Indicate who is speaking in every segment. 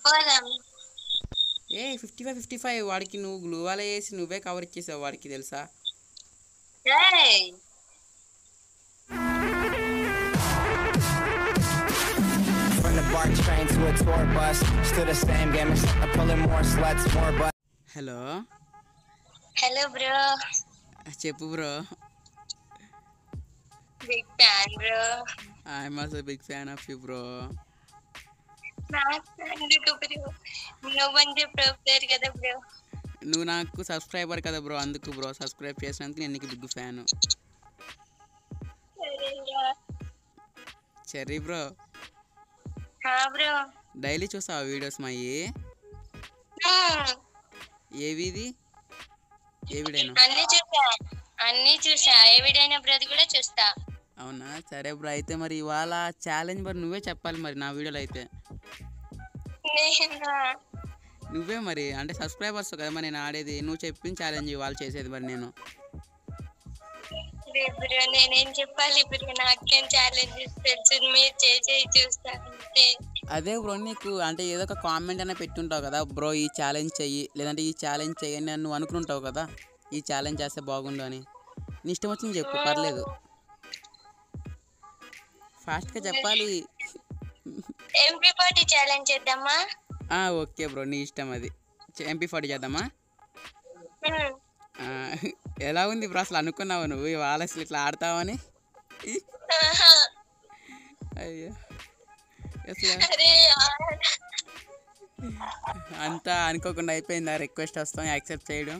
Speaker 1: పోదాం
Speaker 2: ఏ fifty five fifty five వాడికి నువ్వు గ్లూవాల వేసి నువ్వే కవర్ ఇచ్చేసావు వాడికి తెలుసా
Speaker 1: ఏయ్
Speaker 3: From the BART train to a tour bus, still the same game, except I'm pulling more sluts, more butts.
Speaker 2: Hello
Speaker 1: hello bro
Speaker 2: చెప్పు bro
Speaker 1: big fan bro
Speaker 2: I'm also big fan of you bro
Speaker 1: నాకు ఎందుకు bro నువ్వంటే pro player కదా bro
Speaker 2: నువ్వు నాకు subscriber కదా bro అందుకు bro subscribe చేసినందుకు నేను నీకు బిగ్ ఫ్యాన్
Speaker 1: సరేరా
Speaker 2: చెర్రీ బ్రో
Speaker 1: హా బ్రో
Speaker 2: డైలీ చూస్తావా వీడియోస్ మాయి
Speaker 1: హ్మ్.
Speaker 2: ఏవిది ఏ వీడియోనా
Speaker 1: అన్ని చూసా అన్ని చూసా ఏ వీడైనా బ్రది కూడా చూస్తా
Speaker 2: అవునా సరే బ్రో అయితే మరి ఇవాళ ఛాలెంజ్ మరి నువ్వే చెప్పాలి మరి నా వీడియోలో అయితే
Speaker 1: నేనా
Speaker 2: నువ్వే మరి అంటే సబ్స్క్రైబర్స్ కదా మరి నేను ఆడేది నువ్వు చెప్పిన ఛాలెంజ్ ఇవాళ చేసేది మరి నేను
Speaker 1: లే బ్రో నేనేం చెప్పాలి బ్రో నాకేం ఛాలెంజెస్ తెలుసు మీరు చేసేవి చూస్తా అంతే
Speaker 2: అదే బ్రో నీకు అంటే ఏదో ఒక కామెంట్ అయినా పెట్టుంటావు కదా బ్రో ఈ ఛాలెంజ్ చెయ్యి లేదంటే ఈ ఛాలెంజ్ చెయ్యని అని నువ్వు అనుకుంటావు కదా ఈ ఛాలెంజ్ చేస్తే బాగుండు అని నీ ఇష్టం వచ్చింది చెప్పు పర్లేదు ఫాస్ట్గా చెప్పాలి
Speaker 1: ఎంపీ పార్టీ ఛాలెంజ్ చేద్దామా
Speaker 2: ఆ, ఓకే బ్రో నీ ఇష్టం అది ఎంపీ ఫార్టీ చేద్దామా
Speaker 1: హ్మ్.
Speaker 2: ఆ, ఎలా ఉంది బ్రో అసలు అనుకున్నావు నువ్వు ఇవాళ అసలు ఇట్లా ఆడతావని
Speaker 1: ఆహా.
Speaker 2: అయ్యో అసలు
Speaker 1: అరే యార్.
Speaker 2: అంతా అనుకోకుండా అయిపోయింది ఆ రిక్వెస్ట్ వస్తాం యాక్సెప్ట్ చేయడం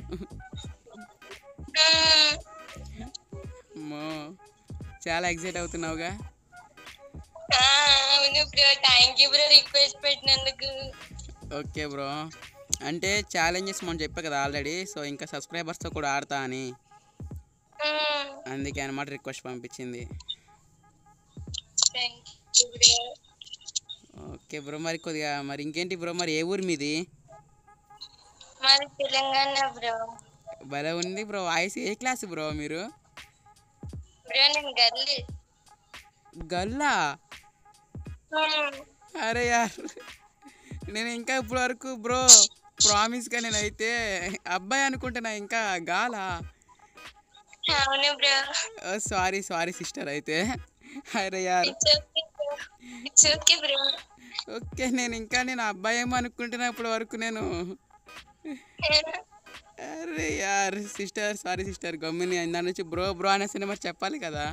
Speaker 1: హ్మ్.
Speaker 2: అమ్మో చాలా ఎగ్జైట్ అవుతున్నావుగా
Speaker 1: ఆ, అవును bro thank you bro request పెట్టినందుకు
Speaker 2: ఓకే బ్రో అంటే ఛాలెంజెస్ మనం చెప్పా కదా ఆల్రెడీ సో ఇంకా సబ్స్క్రైబర్స్తో కూడా ఆడతా అని
Speaker 1: హ్మ్.
Speaker 2: అందుకే అనమాట రిక్వెస్ట్ పంపించింది
Speaker 1: thank you bro
Speaker 2: okay bro మరి కొద్దిగా మరి ఇంకేంటి బ్రో మరి ఏ ఊరు మీది
Speaker 1: మాది తెలంగాణ బ్రో
Speaker 2: భలే ఉంది bro voice A class bro మీరు
Speaker 1: బ్రో నేను గర్లీ
Speaker 2: గల్లా
Speaker 1: హ్మ్.
Speaker 2: అరే యార్ నేను ఇంకా ఇప్పుడు వరకు బ్రో ప్రామిస్గా నేనైతే అబ్బాయి అనుకుంటున్నా ఇంకా గాలా
Speaker 1: అవును బ్రో
Speaker 2: సారీ సారీ సిస్టర్ అయితే అరే యార్
Speaker 1: it's okay bro it's okay bro
Speaker 2: okay నేను ఇంకా నేను అబ్బాయి ఏమో అనుకుంటున్నా ఇప్పటి వరకు నేను అరే యార్ సిస్టర్ సారీ సిస్టర్ గమ్మిని ఇందా నుంచి బ్రో బ్రో అనే సినిమా చెప్పాలి కదా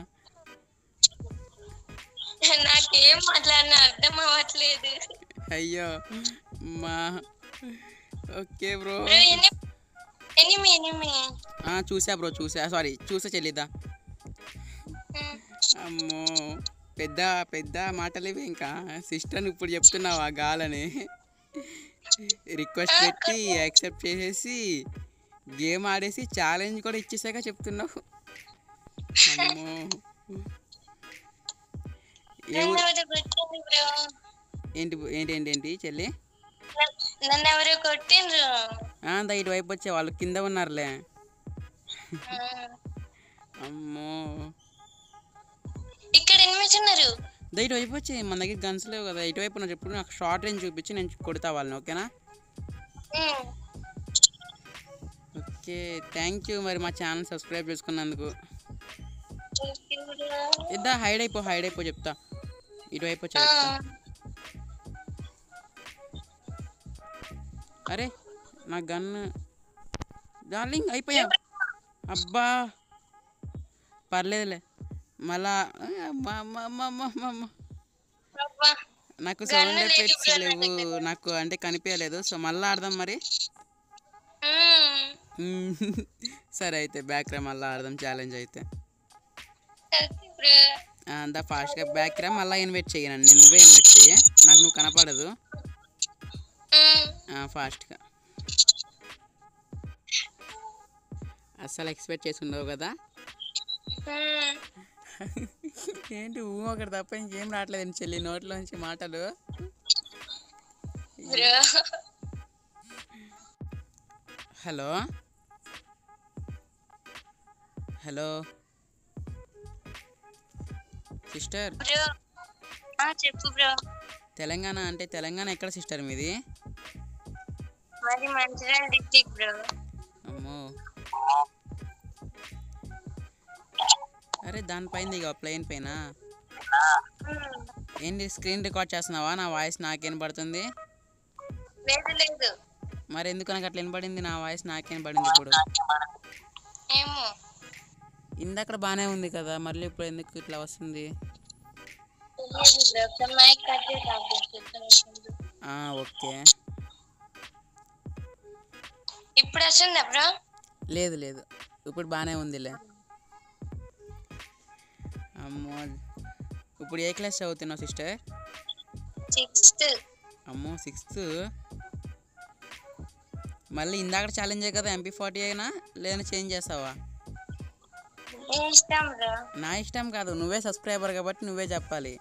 Speaker 1: నాకేం మాట్లాడినా అర్థం అవ్వట్లేదు
Speaker 2: అయ్యో మా ఓకే బ్రో
Speaker 1: బ్రో ఎన్ని ఎనిమి ఎనిమి
Speaker 2: ఆ, చూసా బ్రో చూసా సారీ చూసా చెల్లిద్దా
Speaker 1: హ్మ్.
Speaker 2: అమ్మో పెద్ద పెద్ద మాటలు ఇవి ఇంకా సిస్టర్ ఇప్పుడు చెప్తున్నావా గాలని రిక్వెస్ట్ పెట్టి యాక్సెప్ట్ చేసేసి గేమ్ ఆడేసి ఛాలెంజ్ కూడా ఇచ్చేసాక చెప్తున్నావు అమ్మో ఏ
Speaker 1: నన్ను
Speaker 2: ఊ-
Speaker 1: ఎవరు కొట్టిండ్రు బ్రో
Speaker 2: ఏంటి ఏంటి ఏంటి ఏంటి చెల్లి
Speaker 1: నన్ను- నన్ను ఎవరు కొట్టిండ్రు
Speaker 2: ఆ, దా ఇటువైపు వచ్చే వాళ్ళు కింద ఉన్నారులే
Speaker 1: హ్మ్.
Speaker 2: అమ్మో
Speaker 1: ఇక్కడ ఎనిమిది ఉన్నారు
Speaker 2: దా ఇటువైపు వచ్చి మన దగ్గర గన్స్ లేవు కదా ఇటువైపు నాకు చెప్పు నాకు షార్ట్ రేంజ్ చూపించి నేను కొడతా వాళ్ళని ఓకేనా
Speaker 1: హ్మ్.
Speaker 2: ఓకే థ్యాంక్ యూ మరి మా ఛానల్ సబ్స్క్రైబ్ చేసుకున్నందుకు
Speaker 1: ఓకే బ్రో
Speaker 2: ఇద్దా హైడ్ అయిపో హైడ్ అయిపో చెప్తా ఇటువైపు వచ్చి
Speaker 1: ఆ,
Speaker 2: చెప్తా అరే నా గన్ డార్లింగ్ అయిపోయా అబ్బా పర్లేదులే మళ్ళా ఆ, అమ్మా, అమ్మా, అమ్మా, అమ్మా, అమ్మా, అమ్మా.
Speaker 1: అబ్బా.
Speaker 2: నాకు
Speaker 1: గన్ను
Speaker 2: సౌండ్
Speaker 1: లేదు
Speaker 2: ఎఫెక్ట్స్
Speaker 1: బ్రో నా
Speaker 2: లేవు
Speaker 1: దగ్గర.
Speaker 2: నాకు అంటే కనిపించలేదు సో మళ్ళీ ఆడదాం మరి
Speaker 1: హ్మ్.
Speaker 2: మ్మ్. సరే అయితే బ్యాక్ రా మళ్ళీ ఆడదాం ఛాలెంజ్ అయితే
Speaker 1: ఓకే బ్రో
Speaker 2: ఆ, అంతా ఫాస్ట్గా బ్యాక్ రా మళ్ళీ ఇన్వైట్ చేయను నేను నువ్వే ఇన్వైట్ చెయ్యి నాకు నువ్వు కనపడదు
Speaker 1: హ్మ్.
Speaker 2: ఫాస్ట్గా అస్సలు ఎక్స్పెక్ట్ చేసుకుంటావు కదా
Speaker 1: హ్మ్.
Speaker 2: ఏంటి ఊ ఒకటి తప్ప ఇంకేం రావట్లేదు చెల్లి నోట్లోంచి మాటలు
Speaker 1: bro
Speaker 2: hello hello sister
Speaker 1: bro ఆ చెప్పు బ్రో
Speaker 2: తెలంగాణ అంటే తెలంగాణ ఎక్కడ సిస్టర్ మీది
Speaker 1: మరి మంచిర్యాల డిస్టిక్ బ్రో
Speaker 2: అమ్మో అరే దానిపైన ఇక ప్లేన్ పైన ఏంటి స్క్రీన్ రికార్డ్ చేస్తున్నావా నా వాయిస్ నాకు వినపడుతుంది
Speaker 1: లేదు లేదు
Speaker 2: మరి ఎందుకు నాకు అట్లా వినపడింది నా వాయిస్ నాకు వినపడింది ఇప్పుడు
Speaker 1: ఏమో
Speaker 2: ఇందక్కడ బాగానే ఉంది కదా మళ్ళీ ఇప్పుడు ఎందుకు ఇట్లా వస్తుంది
Speaker 1: తెలియదు బ్రో ఒకసారి మైక్ కట్ చేసి ఆఫ్ చేస్తాను
Speaker 2: ఆ, ఓకే
Speaker 1: ఇప్పుడు వస్తుందా బ్రో
Speaker 2: లేదు లేదు ఇప్పుడు బాగానే ఉందిలే అమ్మో ఇప్పుడు ఏ క్లాస్ చదువుతున్నావు సిస్టర్
Speaker 1: సిక్స్త్
Speaker 2: అమ్మో సిక్స్త్ మళ్ళీ ఇందాక ఛాలెంజే కదా ఎంపీ ఫార్టీ అయినా లేదా చేంజ్ చేస్తావా
Speaker 1: నీ ఇష్టం బ్రో
Speaker 2: నా ఇష్టం కాదు నువ్వే సబ్స్క్రైబర్ కాబట్టి నువ్వే చెప్పాలి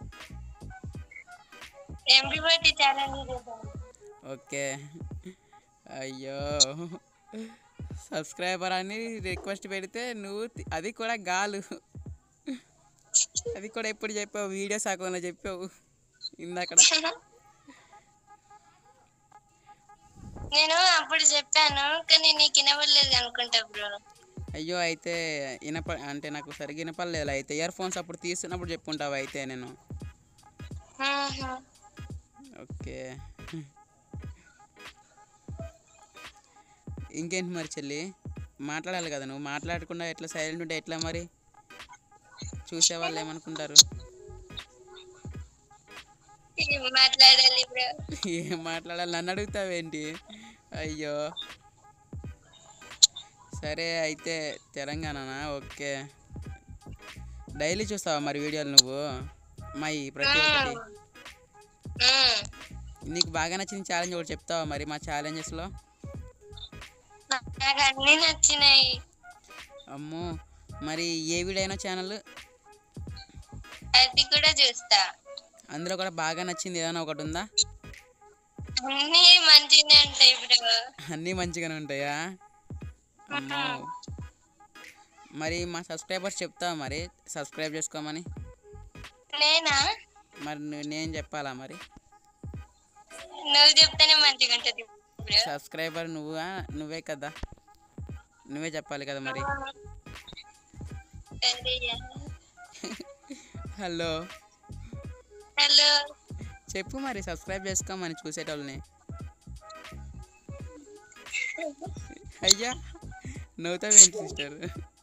Speaker 1: ఎంపీ బట్టి ఛాలెంజ్ చేద్దాం
Speaker 2: ఓకే అయ్యో సబ్స్క్రైబర్ అని రిక్వెస్ట్ పెడితే నువ్వు తి- అది కూడా గాలు అది కూడా ఎప్పుడు చెప్పావు వీడియో సాకంలో చెప్పావు ఇందాక
Speaker 1: నేను అప్పుడు చెప్పాను కానీ నీకు వినవలేదు అనుకుంటా బ్రో
Speaker 2: అయ్యో అయితే వినప అంటే నాకు సరిగ్గా వినపడలేదు అయితే ఇయర్ ఫోన్స్ అప్పుడు తీస్తున్నప్పుడు చెప్పుకుంటావు అయితే నేను ఓకే ఇంకేంటి మరి చెల్లి మాట్లాడాలి కదా నువ్వు మాట్లాడకుండా ఎట్లా సైలెంట్ ఉంటే ఎట్లా మరి చూసే వాళ్ళు ఏమనుకుంటారు
Speaker 1: ఏం మాట్లాడాలి బ్రో
Speaker 2: ఏం మాట్లాడాలి నన్ను అడుగుతావేంటి అయ్యో సరే అయితే తెలంగాణనా ఓకే డైలీ చూస్తావా మరి వీడియోలు నువ్వు మా ఈ ప్రతి ఒక్కటి
Speaker 1: మ్మ్.
Speaker 2: నీకు బాగా నచ్చిన ఛాలెంజ్ ఒకటి చెప్తావా మరి మా ఛాలెంజెస్లో
Speaker 1: నాకు అన్ని నచ్చినాయి
Speaker 2: అమ్మో మరి ఏ వీడియో అయినా ఛానల్
Speaker 1: అది కూడా చూస్తా
Speaker 2: అందులో కూడా బాగా నచ్చింది ఏదైనా ఒకటి ఉందా
Speaker 1: అన్ని మంచిగానే ఉంటాయి బ్రో
Speaker 2: అన్నీ మంచిగానే ఉంటాయా అమ్మో మరి మా సబ్స్క్రైబర్స్ చెప్తావా మరి సబ్స్క్రైబ్ చేసుకోమని
Speaker 1: నేనా
Speaker 2: మరి నువ్వు నేను చెప్పాలా మరి
Speaker 1: నువ్వు చెప్తేనే మంచిగా ఉంటది బ్రో
Speaker 2: సబ్స్క్రైబర్ నువ్వా నువ్వే కదా నువ్వే చెప్పాలి కదా మరి
Speaker 1: సరే.
Speaker 2: హలో
Speaker 1: హలో
Speaker 2: చెప్పు మరి సబ్స్క్రైబ్ చేసుకోమని చూసేటోళ్ళని అయ్యా నవ్వుతావేంటి సిస్టర్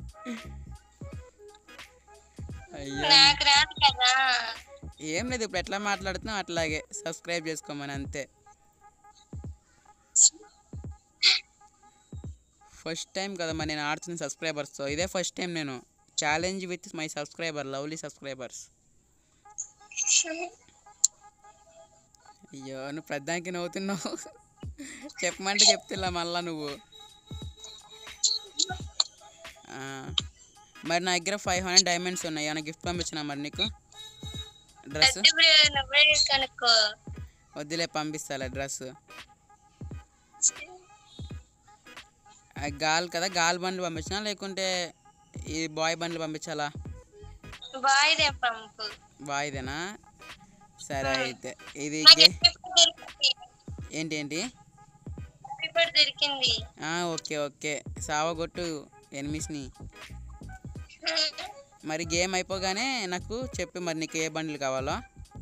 Speaker 2: అయ్యా
Speaker 1: నాకు రాదు కదా
Speaker 2: ఏం లేదు ఇప్పుడు ఎట్లా మాట్లాడుతున్నావు అట్లాగే సబ్స్క్రైబ్ చేసుకోమని అంతే ఫస్ట్ టైం కదా మరి నేను ఆడుతుంది సబ్స్క్రైబర్స్తో ఇదే ఫస్ట్ టైం నేను challenge with my subscriber lovely subscribers అయ్యో నువ్వు ప్రధానికి నవ్వుతున్నావు చెప్పమంటే చెప్తున్నా మళ్ళా నువ్వు ఆ, మరి నా దగ్గర ఫైవ్ హండ్రెడ్ డైమండ్స్ ఉన్నాయి ఏమైనా గిఫ్ట్ పంపించినా మరి నీకు డ్రెస్
Speaker 1: వద్దు బ్రో నువ్వే కనుక్కో
Speaker 2: వద్దులే పంపిస్తాలే డ్రెస్ గాల్ కదా గాల్ బండ్లు పంపించినా లేకుంటే ఈ బాయ్ బండ్లు పంపించాలా
Speaker 1: బాయ్ దే పంపు
Speaker 2: బాయ్దేనా సరే అయితే ఇది
Speaker 1: నాకు
Speaker 2: గే-
Speaker 1: ఎప్పుడు దొరికింది
Speaker 2: ఏంటి ఏంటి
Speaker 1: ఇప్పుడు దొరికింది
Speaker 2: ఆ, ఓకే ఓకే సావగొట్టు ఎనిమిస్ని మరి గేమ్ అయిపోగానే నాకు చెప్పి మరి నీకు ఏ బండ్లు కావాలో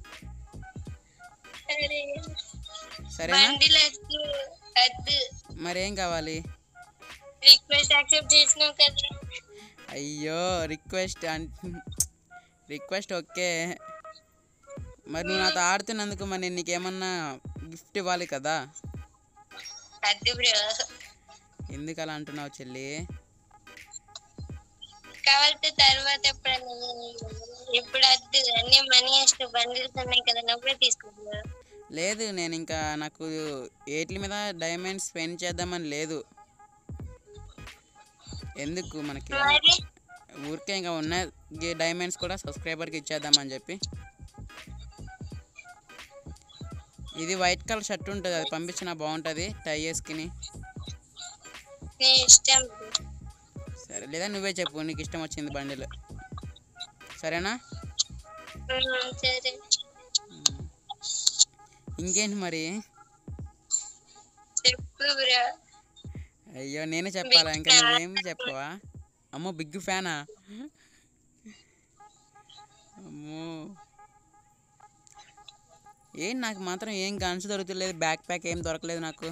Speaker 1: సరే
Speaker 2: సరేనా
Speaker 1: బండిలు వద్దు వద్దు
Speaker 2: మరి ఏం కావాలి
Speaker 1: రిక్వెస్ట్ యాక్సెప్ట్ చేసినావు కదా
Speaker 2: అయ్యో రిక్వెస్ట్ అన్ రిక్వెస్ట్ ఓకే మరి నువ్వు నాతో ఆడుతున్నందుకు మరి నేను నీకేమన్నా గిఫ్ట్ ఇవ్వాలి కదా
Speaker 1: వద్దు బ్రో
Speaker 2: ఎందుకు అలా అంటున్నావు చెల్లి
Speaker 1: కావాలంటే తర్వాత ఎప్పుడైనా ఇప్పుడు వద్దు అన్ని మనీ వేస్ట్ బండిల్స్ ఉన్నాయి కదా నువ్వే తీసుకుంటున్నా
Speaker 2: లేదు నేను ఇంకా నాకు ఏట్ల మీద డైమండ్స్ స్పెండ్ చేద్దామని లేదు ఎందుకు మనకి
Speaker 1: మరి
Speaker 2: ఊరికే ఇంకా ఉన్న డైమండ్స్ కూడా సబ్స్క్రైబర్కి ఇచ్చేద్దామని చెప్పి ఇది వైట్ కలర్ షర్ట్ ఉంటుంది అది పంపించిన బాగుంటుంది టై వేసుకుని
Speaker 1: నీ ఇష్టం bro.
Speaker 2: సరే లేదా నువ్వే చెప్పు నీకు ఇష్టం వచ్చింది బండిలు సరేనా
Speaker 1: ఉమ్, సరే
Speaker 2: ఇంకేంటి మరి
Speaker 1: చెప్పు బ్రో
Speaker 2: అయ్యో నేనే చెప్పాలా ఇంకా నువ్వేం చెప్పవా అమ్మో బిగ్ ఫ్యానా అమ్మో ఏం నాకు మాత్రం ఏం గన్స్ దొరకలేదు బ్యాక్ ప్యాక్ ఏం దొరకలేదు నాకు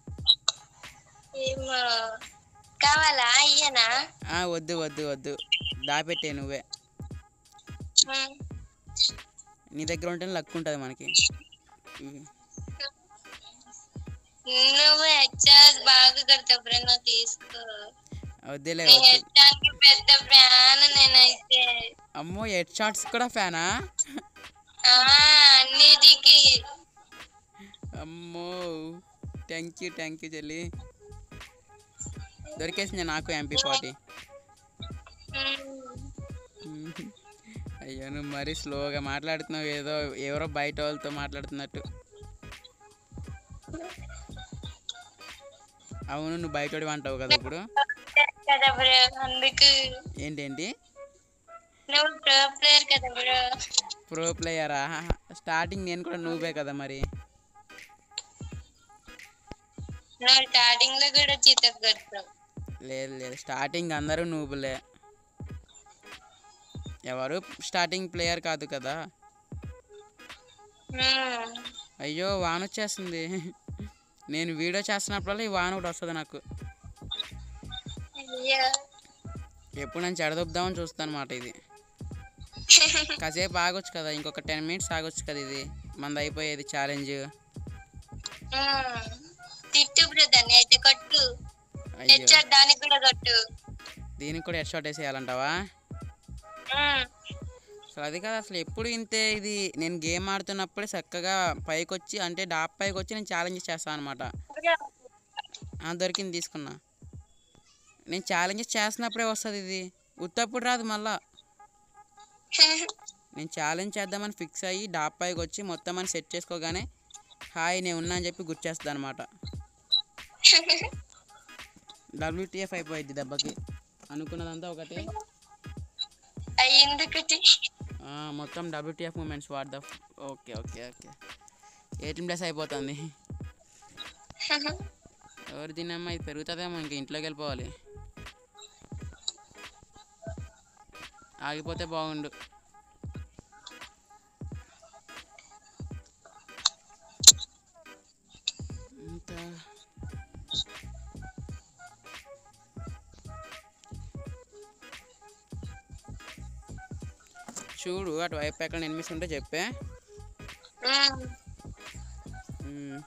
Speaker 1: ఏమో కావాలా అయ్యనా
Speaker 2: ఆ వద్దు వద్దు వద్దు దాపెట్టే నువ్వే
Speaker 1: ఉమ్.
Speaker 2: నీ దగ్గర ఉంటేనే లక్ ఉంటుంది మనకి ఇవి.
Speaker 1: నువ్వు హెచ్ఆర్ బాగా కడతావు బ్రో నువ్వు తీసుకో
Speaker 2: వద్దులే
Speaker 1: నీ
Speaker 2: వద్దు
Speaker 1: హెచ్ఆర్ కి పెద్ద ఫ్యాన్ నేనైతే
Speaker 2: అమ్మో హెడ్ షాట్స్ కూడా ఫ్యానా
Speaker 1: ఆ అన్నిటికి
Speaker 2: అమ్మో థ్యాంక్ యూ థ్యాంక్ యూ చెల్లి దొరికేసింది నాకు ఎంపీ ఫార్టీ
Speaker 1: ఉమ్.
Speaker 2: అయ్యో నువ్వు మరీ స్లోగా మాట్లాడుతున్నావు ఏదో ఎవరో బయట వాళ్ళతో మాట్లాడుతున్నట్టు అవును నువ్వు బయటోడి అంటావు కదా ఇప్పుడు
Speaker 1: కదా బ్రో అందుకు
Speaker 2: ఏంటేంటి
Speaker 1: నువ్వు ప్రో ప్లేయర్ కదా బ్రో
Speaker 2: ప్రో ప్లేయరా స్టార్టింగ్ నేను కూడా నువ్వే కదా మరి
Speaker 1: నువ్వు స్టార్టింగ్ లో కూడా చీత కొడతావు
Speaker 2: లేదు లేదు స్టార్టింగ్ అందరూ నువ్వులే ఎవరు స్టార్టింగ్ ప్లేయర్ కాదు కదా
Speaker 1: ఉమ్.
Speaker 2: అయ్యో వాన వచ్చేస్తుంది నేను వీడియో చేస్తున్నప్పుడల్లా ఈ వాన కూడా వస్తుంది నాకు
Speaker 1: అయ్యో
Speaker 2: ఎప్పుడు నేను చెడదొబ్దామని చూస్తాను అనమాట ఇది కాసేపు ఆగొచ్చు కదా ఇంకొక టెన్ మినిట్స్ ఆగొచ్చు కదా ఇది మంది అయిపోయేది ఛాలెంజ్
Speaker 1: ఉమ్. తిట్టు బ్రో దాన్ని అయితే కొట్టు
Speaker 2: అయ్యో
Speaker 1: హెచ్ఆర్ దానికి కూడా కొట్టు
Speaker 2: దీనికి కూడా హెడ్ షాట్ వేసేయాలంటావా
Speaker 1: ఉమ్.
Speaker 2: అసలు అది కాదు అసలు ఎప్పుడు ఇంతే ఇది నేను గేమ్ ఆడుతున్నప్పుడే చక్కగా పైకి వచ్చి అంటే డాప్ పైకి వచ్చి నేను ఛాలెంజ్ చేస్తాను అనమాట
Speaker 1: బ్రో
Speaker 2: దొరికింది తీసుకున్నా నేను ఛాలెంజెస్ చేస్తున్నప్పుడే వస్తుంది ఇది ఉత్తప్పుడు రాదు మళ్ళా నేను ఛాలెంజ్ చేద్దామని ఫిక్స్ అయ్యి డాప్ పైకి వచ్చి మొత్తం అని సెట్ చేసుకోగానే హాయ్ నేను ఉన్నా అని చెప్పి గుర్చేస్తుంది అనమాట డబ్ల్యూటీఎఫ్ అయిపోయింది దెబ్బకి అనుకున్నదంతా ఒకటే
Speaker 1: అయ్యింది ఒకటి
Speaker 2: ఆ, మొత్తం WTF moments what the okay okay okay eighteen plus అయిపోతుంది ఎవరు తినమ్మా ఇది పెరుగుతుందేమో ఇంక ఇంట్లోకి వెళ్ళిపోవాలి ఆగిపోతే బాగుండు ఇంత చూడు అటు వైపు ఎక్కడ ఎనిమిస్ ఉంటే చెప్పే
Speaker 1: ఉమ్.
Speaker 2: మ్మ్.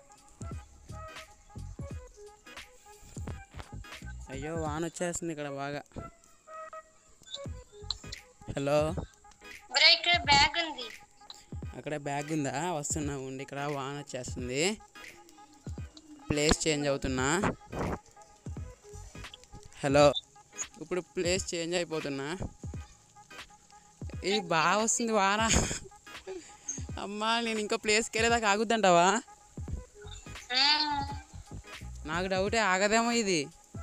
Speaker 2: అయ్యో వాన వచ్చేస్తుంది ఇక్కడ బాగా హలో
Speaker 1: బ్రో ఇక్కడ బ్యాగ్ ఉంది
Speaker 2: అక్కడ బ్యాగ్ ఉందా వస్తున్నా ఉండి ఇక్కడ వాన వచ్చేస్తుంది ప్లేస్ చేంజ్ అవుతున్నా హలో ఇప్పుడు ప్లేస్ చేంజ్ అయిపోతున్నా ఇది బాగా వస్తుంది వాన అమ్మా నేను ఇంకో ప్లేస్కి వెళ్ళేదాకా ఆగుద్దంటావా
Speaker 1: ఉమ్.
Speaker 2: నాకు డౌటే ఆగదేమో ఇది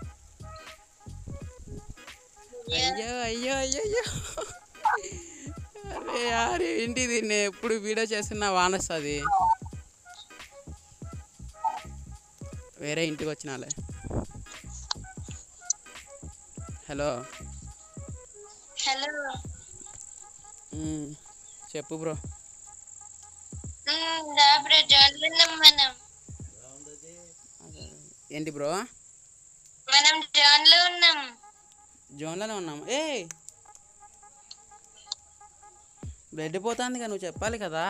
Speaker 2: అయ్యో అయ్యో అయ్యో అయ్యో అరే యార్ ఏంటి ఇది నేను ఎప్పుడు వీడియో చేస్తున్నా వాన వస్తుంది వేరే ఇంటికి వచ్చినాలే హలో
Speaker 1: హలో
Speaker 2: మ్మ్. చెప్పు బ్రో
Speaker 1: ఉమ్, దా బ్రో జాయిన్ ఉన్నాం మనం
Speaker 2: ఏంటి బ్రో
Speaker 1: మనం జాన్ లో ఉన్నాం
Speaker 2: జోన్లోనే ఉన్నాము ఏ బ్లడ్ పోతుంది కదా నువ్వు చెప్పాలి కదా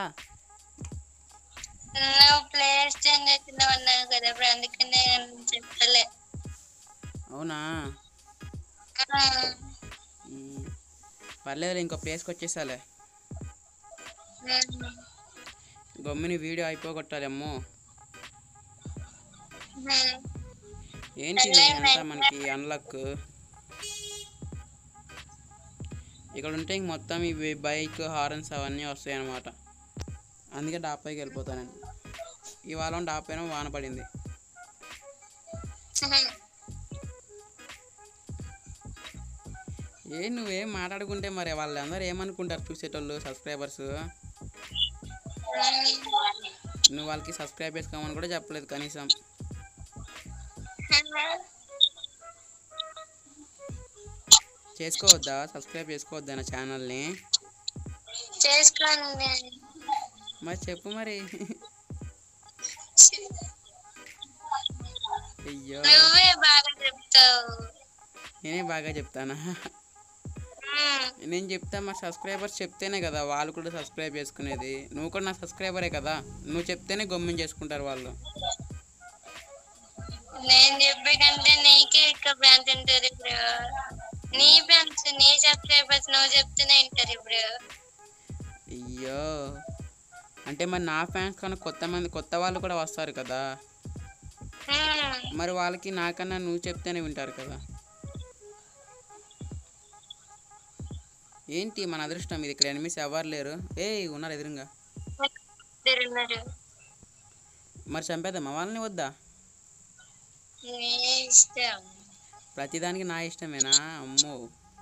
Speaker 1: నువ్వు ప్లేస్ చేంజ్ అవుతున్నావు అన్నావు కదా బ్రో అందుకనే చెప్పలే
Speaker 2: అవునా
Speaker 1: ఉమ్.
Speaker 2: మ్మ్. పర్లేదు ఇంకో ప్లేస్కి వచ్చేసాలే
Speaker 1: ఉమ్.
Speaker 2: గమ్మిని వీడియో అయిపోగొట్టాలి అమ్మో
Speaker 1: ఉమ్.
Speaker 2: ఏంటి ఇది అంతా మనకి అన్లక్ ఇక్కడ ఉంటే ఇంక మొత్తం ఇవి బైక్ హార్న్స్ అవన్నీ వస్తాయి అన్నమాట అందుకే డాప్ పైకి వెళ్ళిపోతాను నేను ఇవాళ డాప్ పైన వాన పడింది
Speaker 1: ఉమ్.
Speaker 2: ఏ నువ్వేం మాట్లాడుకుంటే మరి వాళ్ళందరూ ఏమనుకుంటారు చూసేటోళ్ళు సబ్స్క్రైబర్స్ నువ్వు వాళ్ళకి సబ్స్క్రైబ్ చేసుకోమని కూడా చెప్పలేదు కనీసం చేసుకోవద్దా సబ్స్క్రైబ్ చేసుకోవద్దా నా ఛానల్ని
Speaker 1: చేసుకోండి
Speaker 2: మరి చెప్పు మరి అయ్యో
Speaker 1: నువ్వే బాగా చెప్తావు
Speaker 2: నేనే బాగా చెప్తానా
Speaker 1: మ్మ్.
Speaker 2: నేను చెప్తా మా సబ్స్క్రైబర్స్ చెప్తేనే కదా వాళ్ళు కూడా సబ్స్క్రైబ్ చేసుకునేది నువ్వు కూడా నా సబ్స్క్రైబరే కదా నువ్వు చెప్తేనే గమ్యం చేసుకుంటారు వాళ్ళు
Speaker 1: నేను చెప్పే కంటే నీకే ఎక్కువ ఫ్యాన్స్ ఉంటారు ఇప్పుడు నీ ఫ్యాన్స్ నీ సబ్స్క్రైబర్స్ నువ్వు చెప్తూనే ఉంటారు ఇప్పుడు
Speaker 2: అయ్యో అంటే మరి నా ఫ్యాన్స్ కన్నా కొత్త మంది కొత్త వాళ్ళు కూడా వస్తారు కదా
Speaker 1: మ్మ్.
Speaker 2: మరి వాళ్ళకి నాకన్నా నువ్వు చెప్తేనే వింటారు కదా ఏంటి మన అదృష్టం ఇది ఇక్కడ ఎనిమిస్ ఎవరు లేరు ఏ ఉన్నారు ఎదురుగా
Speaker 1: ఇద్దరు ఉన్నారు
Speaker 2: మరి చంపేద్దామా వాళ్ళని వద్దా
Speaker 1: నీ ఇష్టం
Speaker 2: ప్రతిదానికి నా ఇష్టమేనా అమ్మో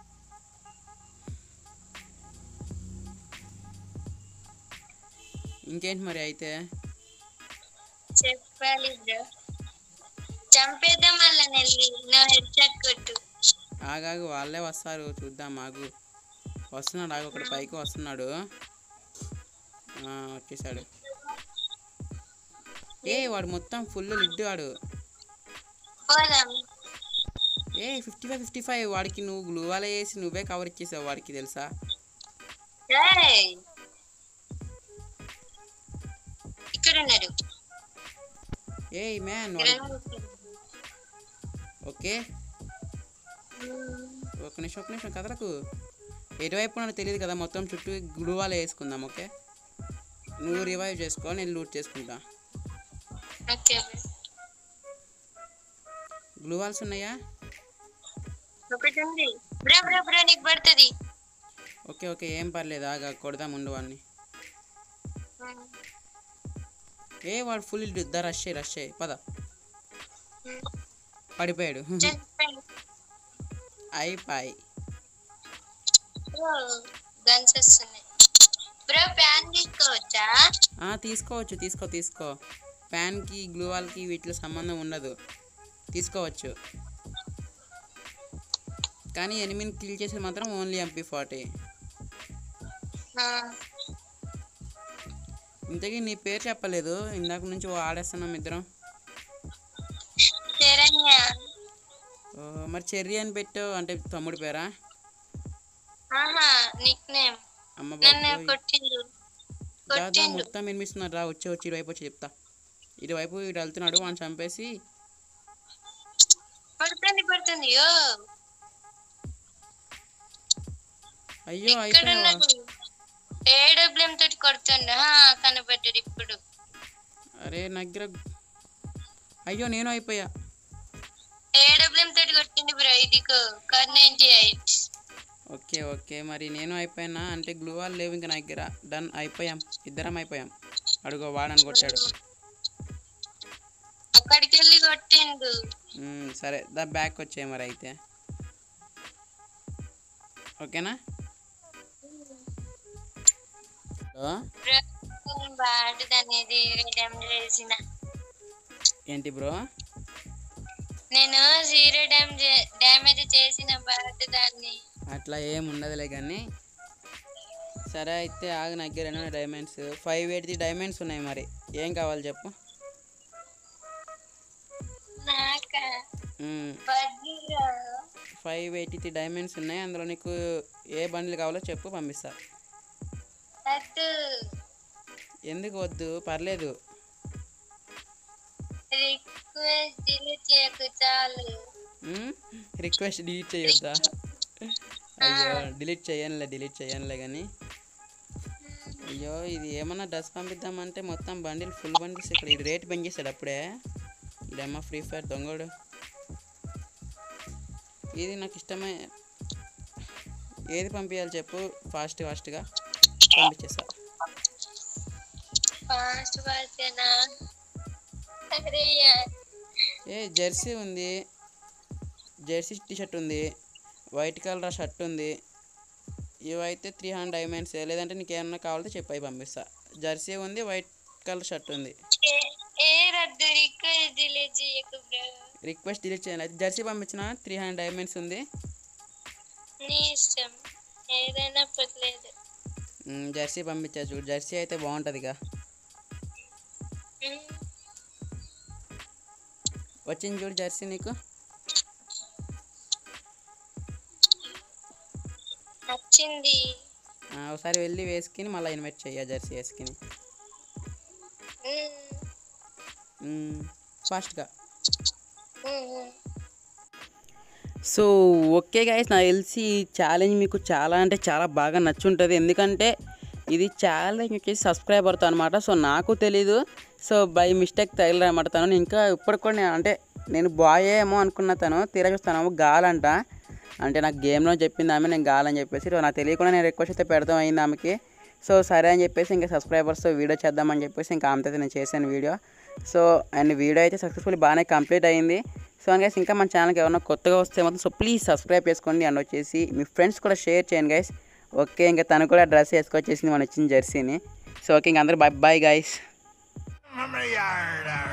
Speaker 2: ఇంకేంటి మరి అయితే
Speaker 1: చెప్పాలి బ్రో చంపేద్దాం మళ్ళా నెల్లి నువ్వు హెడ్ షాట్ కొట్టు
Speaker 2: ఆగాగు వాళ్ళే వస్తారు చూద్దాం ఆగు వస్తున్నాడు ఆగు ఒకటి పైకి వస్తున్నాడు ఆ, వచ్చేసాడు ఏ వాడు మొత్తం ఫుల్ లిడ్ వాడు
Speaker 1: పోదాం
Speaker 2: ఏ ఫిఫ్టీ ఫైవ్ ఫిఫ్టీ ఫైవ్ వాడికి నువ్వు గ్లూవాల వేసి నువ్వే కవర్ ఇచ్చేసావు వాడికి తెలుసా
Speaker 1: ఏయ్. ఇక్కడ ఉన్నారు
Speaker 2: ఏ మ్యాన్
Speaker 1: ఇక్కడ
Speaker 2: వాడు
Speaker 1: ఉన్నారు.
Speaker 2: ఓకే
Speaker 1: మ్మ్.
Speaker 2: ఒక నిమిషం ఒక నిమిషం కదలకు ఎటువైపు ఉన్నాడో తెలియదు కదా మొత్తం చుట్టూ గ్లూవాల వేసుకుందాం ఓకే నువ్వు రివైవ్ చేసుకో నేను లూట్ చేసుకుంటా
Speaker 1: ఓకే బ్రో.
Speaker 2: గ్లూవాల్స్ ఉన్నాయా
Speaker 1: ఒకటి ఉంది బ్రో బ్రో బ్రో నీకు పడుతుంది
Speaker 2: ఓకే ఓకే ఏం పర్లేదు ఆగా కొడదాం ఉండు వాడిని
Speaker 1: మ్మ్.
Speaker 2: ఏ వాడు ఫుల్ ద రష్ అయ్యి రష్ అయ్యి పద
Speaker 1: మ్మ్.
Speaker 2: పడిపోయాడు
Speaker 1: చెప్పండి
Speaker 2: అయిపోయి
Speaker 1: బ్రో గన్స్ వస్తున్నాయి బ్రో ప్యాన్ తీసుకోవచ్చా
Speaker 2: ఆ, తీసుకోవచ్చు తీసుకో తీసుకో ఫ్యాన్కి గ్లూ వాల్కి వీటిలో సంబంధం ఉండదు తీసుకోవచ్చు కానీ ఎనిమిది కిల్ చేసేది మాత్రం ఓన్లీ ఎంపీ ఫార్టీ
Speaker 1: ఆ,
Speaker 2: ఇంతకీ నీ పేరు చెప్పలేదు ఇందాక నుంచి ఓ ఆడేస్తున్నాం ఇద్దరం
Speaker 1: శరణ్య
Speaker 2: ఓ, మరి చెర్రీ అని పెట్టావు అంటే తమ్ముడి పేరా
Speaker 1: ఆహా నిక్ నేమ్
Speaker 2: అమ్మ
Speaker 1: నన్ను
Speaker 2: బాబు
Speaker 1: కొట్టిండు
Speaker 2: దాదా
Speaker 1: కొట్టిండు
Speaker 2: మొత్తం వినిపిస్తున్నారు రా వచ్చి వచ్చి ఇటువైపు వచ్చి చెప్తా ఇటువైపు ఇటు వెళ్తున్నాడు వాడిని చంపేసి
Speaker 1: పడుతుంది పడుతుంది ఓ
Speaker 2: అయ్యో
Speaker 1: ఇక్కడ
Speaker 2: అయిపోయావా
Speaker 1: ఉన్నాడు ఏడబ్ల్యూఎం తోటి కొడుతుండు ఆ, కనబడ్డాడు ఇప్పుడు
Speaker 2: అరే నా దగ్గర అయ్యో నేను అయిపోయా
Speaker 1: ఏడబ్ల్యూఎం తోటి కొట్టిండు బ్రో ఇదిగో కర్ నైన్టీ ఎయిట్
Speaker 2: ఓకే ఓకే మరి నేను అయిపోయినా అంటే గ్లూ వాల్ లేవు ఇంకా నా దగ్గర డన్ అయిపోయాం ఇద్దరం అయిపోయాం అడుగో వాడని కొట్టాడు
Speaker 1: అక్కడికి వెళ్ళి కొట్టిండు
Speaker 2: మ్మ్, సరే దా బ్యాక్ వచ్చే మరి అయితే ఓకేనా హలో
Speaker 1: బ్రో బాగుంటుంది అనేది చేసిన
Speaker 2: ఏంటి బ్రో
Speaker 1: నేను జీరో డ్యామ్ డ్యామేజ్ చేసిన బాధ దాన్ని
Speaker 2: అట్లా ఏం ఉండదులే కానీ సరే అయితే ఆగు నా దగ్గర ఎన్నో డైమండ్స్ ఫైవ్ ఎయిటీ డైమండ్స్ ఉన్నాయి మరి ఏం కావాలి చెప్పు
Speaker 1: నాక
Speaker 2: మ్మ్,
Speaker 1: బజ్జీలో
Speaker 2: ఫైవ్ ఎయిటీ డైమండ్స్ ఉన్నాయి అందులో నీకు ఏ బండిల్ కావాలో చెప్పు పంపిస్తా
Speaker 1: అటు
Speaker 2: ఎందుకు వద్దు పర్లేదు
Speaker 1: రిక్వెస్ట్ డిలీట్ చేయకు చాలు
Speaker 2: రిక్వెస్ట్ డిలీట్ చేయొద్దా అయ్యో డిలీట్ చేయనులే డిలీట్ చేయనులే కానీ అయ్యో ఇది ఏమన్నా డ్రెస్ పంపిద్దామంటే మొత్తం బండిల్ ఫుల్ బండిల్స్ ఇక్కడ ఇది రేట్ పెంచేస్తాడు అప్పుడే ఇదేమో ఫ్రీ ఫైర్ దొంగోడు ఇది నాకు ఇష్టమే ఏది పంపించాలి చెప్పు ఫాస్ట్ ఫాస్ట్గా పంపించేస్తా
Speaker 1: ఫాస్ట్ ఫాస్ట్నా అరే
Speaker 2: ఏ జెర్సీ ఉంది జెర్సీ టీ షర్ట్ ఉంది వైట్ కలర్ షర్ట్ ఉంది ఇవైతే త్రీ హండ్రెడ్ డైమండ్స్ లేదంటే నీకు ఏమన్నా కావాలంటే చెప్పి అవి పంపిస్తా జెర్సీ ఉంది వైట్ కలర్ షర్ట్ ఉంది
Speaker 1: వద్దు రిక్వెస్ట్ డిలీట్ చేయకు బ్రో
Speaker 2: రిక్వెస్ట్ డిలీట్ చేయాలి అయితే జెర్సీ పంపించిన త్రీ హండ్రెడ్ డైమండ్స్ ఉంది
Speaker 1: నీ ఇష్టం ఏదైనా పర్లేదు
Speaker 2: మ్, జెర్సీ పంపించా చూడు జెర్సీ అయితే బాగుంటుంది ఇక
Speaker 1: ఉమ్.
Speaker 2: వచ్చింది చూడు జెర్సీ నీకు
Speaker 1: నచ్చింది
Speaker 2: ఆ, ఒకసారి వెళ్ళి వేసుకుని మళ్ళీ ఇన్వైట్ చెయ్య జెర్సీ వేసుకుని
Speaker 1: ఉమ్.
Speaker 2: ఫాస్ట్గా
Speaker 1: ఉమ్, ఉమ్.
Speaker 2: సో ఓకే గైస్ నాకు తెలిసి ఈ ఛాలెంజ్ మీకు చాలా అంటే చాలా బాగా నచ్చుంటుంది ఎందుకంటే ఇది ఛాలెంజ్ వచ్చేసి సబ్స్క్రైబర్తో అనమాట సో నాకు తెలీదు సో బై మిస్టేక్ తగిలనమాట తను నేను ఇంకా ఇప్పుడు కూడా నేను అంటే నేను బాయ్ ఏమో అనుకున్న తను తీరా చూస్తాను గాలంట అంటే నాకు గేమ్లో చెప్పింది ఆమె నేను గాలని చెప్పేసి సో నాకు తెలియకుండా నేను రిక్వెస్ట్ అయితే పెడతాం అయింది ఆమెకి సో సరే అని చెప్పేసి ఇంకా సబ్స్క్రైబర్స్తో వీడియో చేద్దామని చెప్పేసి ఇంకా ఆమెతో అయితే నేను చేశాను వీడియో సో అండ్ వీడియో అయితే సక్సెస్ఫుల్ బాగానే కంప్లీట్ అయింది సో గైస్ ఇంకా మన ఛానల్కి ఎవరైనా కొత్తగా వస్తే మాత్రం సో ప్లీజ్ సబ్స్క్రైబ్ చేసుకోండి అండ్ వచ్చేసి మీ ఫ్రెండ్స్ కూడా షేర్ చేయండి గైస్ ఓకే ఇంకా తను కూడా డ్రెస్ వేసుకొచ్చేసింది మన వచ్చిన జెర్సీని సో ఓకే ఇంకా అందరూ bye bye guys
Speaker 4: Mama yard.